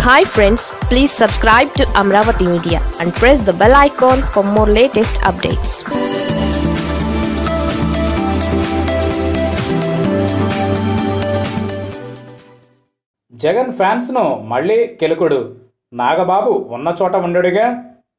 hi friends please subscribe to Amaravati Media and press the bell icon for more latest updates Jagan ఫ్యాన్స్ను మళ్ళీ కెలుకుడు నాగబాబు ఉన్న చోట ఉండడుగా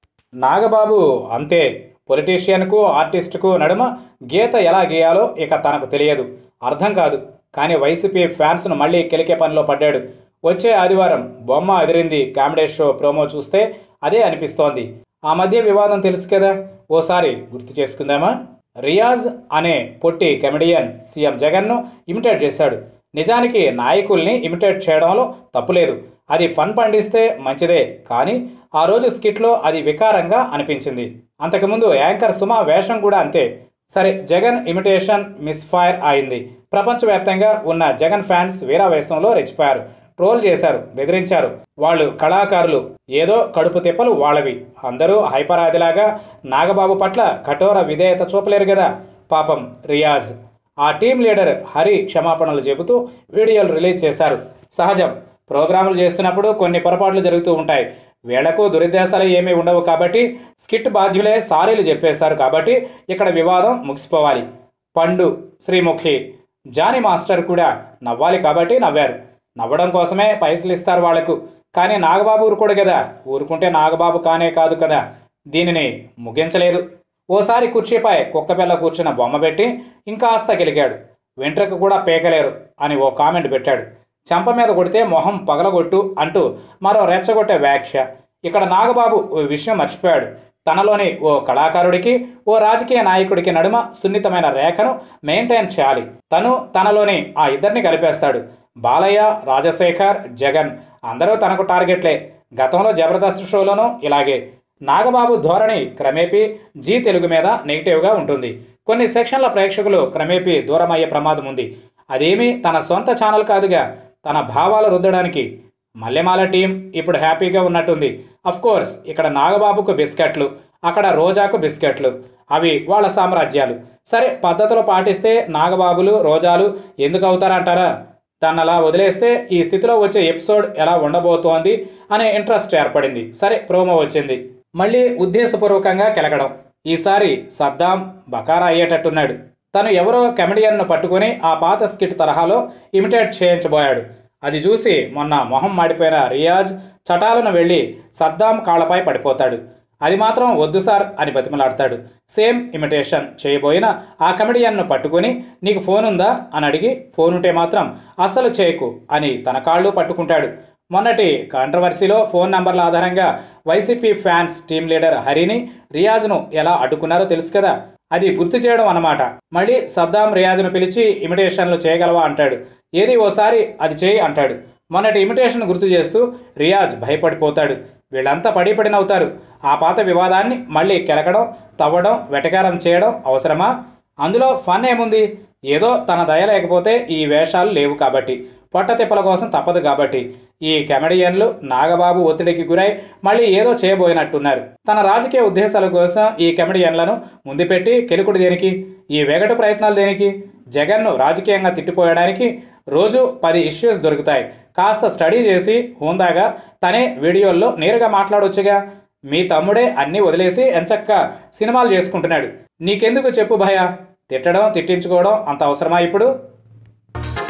నాగబాబు అంతే పొలిటీషియన్కు ఆర్టిస్టుకు నడుమ గీత ఎలా గీయాలో ఇక తనకు తెలియదు అర్థం కాదు కానీ వైసీపీ ఫ్యాన్స్ను మళ్ళీ కెలికే పనిలో పడ్డాడు వచ్చే ఆదివారం బొమ్మ అదిరింది కామెడీ షో ప్రోమో చూస్తే అదే అనిపిస్తోంది ఆ మధ్య వివాదం తెలుసు కదా ఓసారి గుర్తు చేసుకుందామా రియాజ్ అనే పొట్టి కమెడియన్ సీఎం జగన్ను ఇమిటేట్ చేశాడు నిజానికి నాయకుల్ని ఇమిటేట్ చేయడంలో తప్పులేదు అది ఫన్ పండిస్తే మంచిదే కానీ ఆ రోజు స్కిట్లో అది వికారంగా అనిపించింది అంతకుముందు యాంకర్ సుమ వేషం కూడా అంతే సరే జగన్ ఇమిటేషన్ మిస్ఫైర్ అయింది ప్రపంచవ్యాప్తంగా ఉన్న జగన్ ఫ్యాన్స్ వీరావేశంలో రెచ్చిపోయారు ట్రోల్ చేశారు బెదిరించారు వాళ్ళు కళాకారులు ఏదో కడుపు తిప్పలు వాళ్ళవి అందరూ హైపర్ ఆదిలాగా నాగబాబు పట్ల కఠోర విధేయత చూపలేరు కదా పాపం రియాజ్ ఆ టీం లీడర్ హరి క్షమాపణలు చెబుతూ వీడియోలు రిలీజ్ చేశారు సహజం ప్రోగ్రాములు చేస్తున్నప్పుడు కొన్ని పొరపాట్లు జరుగుతూ ఉంటాయి వీళ్లకు దురుద్దేశాలు ఏమీ ఉండవు కాబట్టి స్కిట్ బాధ్యులే సారీలు చెప్పేశారు కాబట్టి ఇక్కడ వివాదం ముగిసిపోవాలి పండు శ్రీముఖి జానీ మాస్టర్ కూడా నవ్వాలి కాబట్టి నవ్వారు నవ్వడం కోసమే పైసలు ఇస్తారు వాళ్లకు కానీ నాగబాబు ఊరుకోడు కదా ఊరుకుంటే నాగబాబు కానే కాదు కదా దీనిని ముగించలేదు ఓసారి కుర్చీపై కుక్కపిల్ల కూర్చున్న బొమ్మ పెట్టి ఇంకాస్త గెలిగాడు వెంట్రుక కూడా పేకలేరు అని ఓ కామెంట్ పెట్టాడు చెంప మీద కొడితే మొహం పగలగొట్టు అంటూ మరో రెచ్చగొట్టే వ్యాఖ్య ఇక్కడ నాగబాబు ఓ విషయం మర్చిపోయాడు తనలోని ఓ కళాకారుడికి ఓ రాజకీయ నాయకుడికి నడుమ సున్నితమైన రేఖను మెయింటైన్ చేయాలి తను తనలోని ఆ ఇద్దరిని కలిపేస్తాడు బాలయ్య రాజశేఖర్ జగన్ అందరూ తనకు టార్గెట్లే గతంలో జబర్దస్త్ షోలోనూ ఇలాగే నాగబాబు ధోరణి క్రమేపీ జీ తెలుగు మీద నెగిటివ్గా ఉంటుంది కొన్ని సెక్షన్ల ప్రేక్షకులు క్రమేపీ దూరమయ్యే ప్రమాదం ఉంది అదేమీ తన సొంత ఛానల్ కాదుగా తన భావాలు రుద్దడానికి మల్లెమాల టీం ఇప్పుడు హ్యాపీగా ఉన్నట్టుంది అఫ్ కోర్స్ ఇక్కడ నాగబాబుకు బిస్కెట్లు అక్కడ రోజాకు బిస్కెట్లు అవి వాళ్ళ సామ్రాజ్యాలు సరే పద్ధతులు పాటిస్తే నాగబాబులు రోజాలు ఎందుకు అవుతారంటారా దాన్ని అలా వదిలేస్తే ఈ స్థితిలో వచ్చే ఎపిసోడ్ ఎలా ఉండబోతోంది అనే ఇంట్రెస్ట్ ఏర్పడింది సరే ప్రోమో వచ్చింది మళ్ళీ ఉద్దేశపూర్వకంగా కెలకడం ఈసారి సద్దాం బకారా అయ్యేటట్టున్నాడు తను ఎవరో కమెడియన్ను పట్టుకుని ఆ పాత స్కిట్ తరహాలో ఇమిటేట్ చేయించబోయాడు అది చూసి మొన్న మొహం మాడిపోయిన రియాజ్ చటాలను వెళ్ళి సద్దాం కాళ్ళపై పడిపోతాడు అది మాత్రం వద్దు సార్ అని బతిమలాడతాడు సేమ్ ఇమిటేషన్ చేయబోయిన ఆ కమెడియన్ను పట్టుకుని నీకు ఫోన్ ఉందా అని అడిగి ఫోన్ ఉంటే మాత్రం అస్సలు చేయకు అని తన కాళ్ళు పట్టుకుంటాడు మొన్నటి కాంట్రవర్సీలో ఫోన్ నంబర్ల ఆధారంగా వైసీపీ ఫ్యాన్స్ టీం లీడర్ హరిని రియాజ్ను ఎలా అడ్డుకున్నారో తెలుసు కదా అది గుర్తు చేయడం అన్నమాట మళ్ళీ సద్దాం రియాజ్ను పిలిచి ఇమిటేషన్లు చేయగలవా అంటాడు ఏది ఓసారి అది చేయి అంటాడు మొన్నటి ఇమిటేషన్ గుర్తు చేస్తూ రియాజ్ భయపడిపోతాడు వీళ్ళంతా పడి పడినవుతారు ఆ పాత వివాదాన్ని మళ్ళీ కెలకడం తవ్వడం వెటకారం చేయడం అవసరమా అందులో ఫన్ ఏముంది ఏదో తన దయ లేకపోతే ఈ వేషాలు లేవు కాబట్టి పొట్ట తిప్పల కోసం తప్పదు కాబట్టి ఈ కెమెడియన్లు నాగబాబు ఒత్తిడికి గురై మళ్ళీ ఏదో చేయబోయినట్టున్నారు తన రాజకీయ ఉద్దేశాల కోసం ఈ కెమెడియన్లను ముందు పెట్టి కెలుకుడు దేనికి ఈ వెగటు ప్రయత్నాలు దేనికి జగన్ను రాజకీయంగా తిట్టిపోయడానికి రోజు పది ఇష్యూస్ దొరుకుతాయి కాస్త స్టడీ చేసి హుందాగా తనే వీడియోల్లో నేరుగా మాట్లాడొచ్చుగా మీ తమ్ముడే అన్నీ వదిలేసి ఎంచక్క సినిమాలు చేసుకుంటున్నాడు నీకెందుకు చెప్పు భయ తిట్టడం తిట్టించుకోవడం అంత అవసరమా ఇప్పుడు